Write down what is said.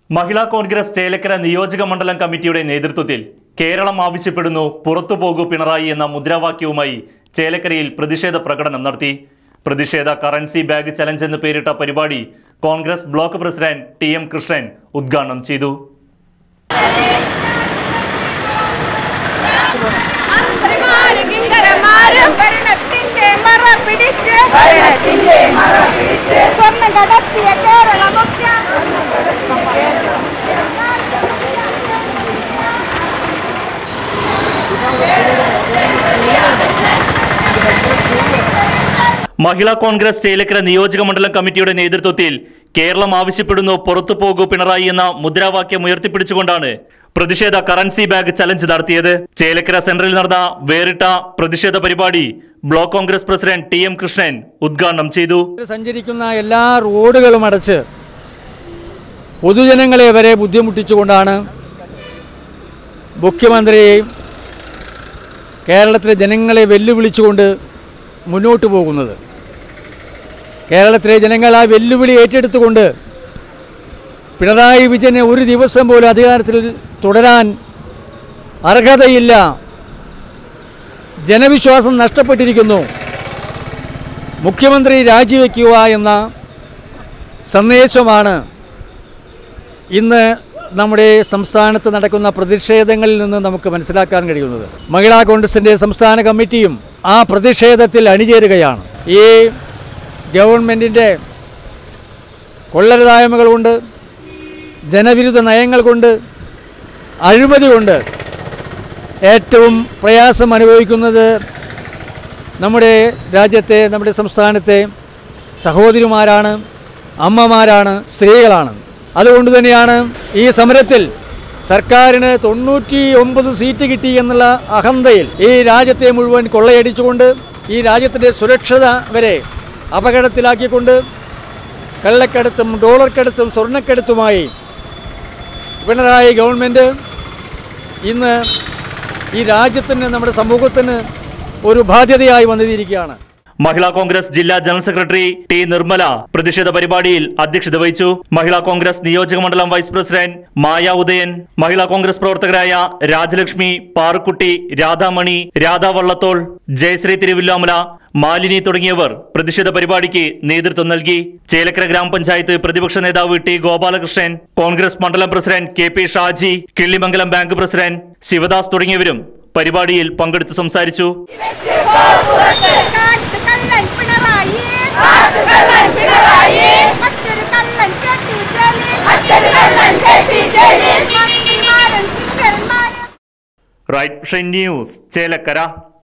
മഹിളാ കോൺഗ്രസ് ചേലക്കര നിയോജക മണ്ഡലം കമ്മിറ്റിയുടെ നേതൃത്വത്തിൽ കേരളം ആവശ്യപ്പെടുന്നു പുറത്തു പോകൂ പിണറായി എന്ന മുദ്രാവാക്യവുമായി ചേലക്കരയിൽ പ്രതിഷേധ പ്രകടനം നടത്തി പ്രതിഷേധ കറൻസി ബാഗ് ചലഞ്ച് എന്ന് പേരിട്ട പരിപാടി Congress block president T M Krishnan ഉദ്ഘാടനം ചെയ്തു മന്ത്രിമാരും കിങ്കരന്മാരും ഭരണത്തിന്റെ മറ പിടിച്ച് ഭരണത്തിന്റെ മറ പിടിച്ച് സ്വർണ്ണം കടത്തിയ കേരള മുഖ്യ മഹിളാ കോൺഗ്രസ് ചേലക്കര നിയോജക മണ്ഡലം കമ്മിറ്റിയുടെ നേതൃത്വത്തിൽ കേരളം ആവശ്യപ്പെടുന്നു പുറത്തു പോകൂ പിണറായി എന്ന മുദ്രാവാക്യം ഉയർത്തിപ്പിടിച്ചുകൊണ്ടാണ് പ്രതിഷേധ കറൻസി ബാഗ് ചലഞ്ച് നടത്തിയത് ചേലക്കര സെന്ററിൽ നടന്ന വേറിട്ട പ്രതിഷേധ പരിപാടി block Congress president T M Krishnan ഉദ്ഘാടനം ചെയ്തു സഞ്ചരിക്കുന്ന എല്ലാ റോഡുകളും അടച്ച് പൊതുജനങ്ങളെ വരെ ബുദ്ധിമുട്ടിച്ചുകൊണ്ടാണ് മുഖ്യമന്ത്രി കേരളത്തിലെ ജനങ്ങളെ വെല്ലുവിളിച്ചുകൊണ്ട് മുന്നോട്ട് പോകുന്നത് കേരളത്തിലെ ജനങ്ങൾ ആ വെല്ലുവിളി ഏറ്റെടുത്തുകൊണ്ട് പിണറായി വിജയനെ ഒരു ദിവസം പോലും അധികാരത്തിൽ തുടരാൻ അർഹതയില്ല ജനവിശ്വാസം നഷ്ടപ്പെട്ടിരിക്കുന്നു മുഖ്യമന്ത്രി രാജിവെക്കുക എന്ന സന്ദേശമാണ് ഇന്ന് നമ്മുടെ സംസ്ഥാനത്ത് നടക്കുന്ന പ്രതിഷേധങ്ങളിൽ നിന്ന് നമുക്ക് മനസ്സിലാക്കാൻ കഴിയുന്നത് മഹിളാ കോൺഗ്രസിൻ്റെ സംസ്ഥാന കമ്മിറ്റിയും ആ പ്രതിഷേധത്തിൽ അണിചേരുകയാണ് ഈ ഗവൺമെൻറ്റിൻ്റെ കൊള്ളരുതായ്മകൾ കൊണ്ട് ജനവിരുദ്ധ നയങ്ങൾ കൊണ്ട് അഴിമതി കൊണ്ട് ഏറ്റവും പ്രയാസം അനുഭവിക്കുന്നത് നമ്മുടെ രാജ്യത്തെ നമ്മുടെ സംസ്ഥാനത്തെ സഹോദരിമാരാണ് അമ്മമാരാണ് സ്ത്രീകളാണ് അതുകൊണ്ട് തന്നെയാണ് ഈ സമരത്തിൽ സർക്കാരിന് തൊണ്ണൂറ്റി ഒമ്പത് സീറ്റ് കിട്ടി എന്നുള്ള അഹന്തയിൽ ഈ രാജ്യത്തെ മുഴുവൻ കൊള്ളയടിച്ചുകൊണ്ട് ഈ രാജ്യത്തിൻ്റെ സുരക്ഷത വരെ അപകടത്തിലാക്കിക്കൊണ്ട് കള്ളക്കടത്തും ഡോളർ കടത്തും സ്വർണ്ണക്കടത്തുമായി പിണറായി ഗവൺമെൻറ് ഇന്ന് ഈ രാജ്യത്തിന് നമ്മുടെ സമൂഹത്തിന് ഒരു ബാധ്യതയായി വന്നിരിക്കുകയാണ് മഹിളാ കോൺഗ്രസ് ജില്ലാ ജനറൽ സെക്രട്ടറി ടി നിർമ്മല പ്രതിഷേധ പരിപാടിയിൽ അധ്യക്ഷത വഹിച്ചു മഹിളാ കോൺഗ്രസ് നിയോജക മണ്ഡലം വൈസ് പ്രസിഡന്റ് മായ ഉദയൻ മഹിളാ കോൺഗ്രസ് പ്രവർത്തകരായ രാജലക്ഷ്മി പാറുക്കുട്ടി രാധാമണി രാധാ വള്ളത്തോൾ ജയശ്രീ തിരുവില്ലാമല മാലിനി തുടങ്ങിയവർ പ്രതിഷേധ പരിപാടിക്ക് നേതൃത്വം നൽകി ചേലക്കര ഗ്രാമപഞ്ചായത്ത് പ്രതിപക്ഷ നേതാവ് ടി ഗോപാലകൃഷ്ണൻ കോൺഗ്രസ് മണ്ഡലം president K P Shaji Killimangalam bank president Sivadas തുടങ്ങിയവരും പരിപാടിയിൽ പങ്കെടുത്ത് സംസാരിച്ചു കാട്ടുകള്ളൻ പിണറായി കാട്ടുകള്ളൻ പിണറായി മറ്റൊരു കള്ളൻ കെട്ടി ജയിലിൽ മറ്റൊരു കള്ളൻ കെട്ടി ജയിലിൽ മന്ത്രിമാരും കിങ്കരന്മാരും റൈറ്റ് ന്യൂസ് ചേലക്കര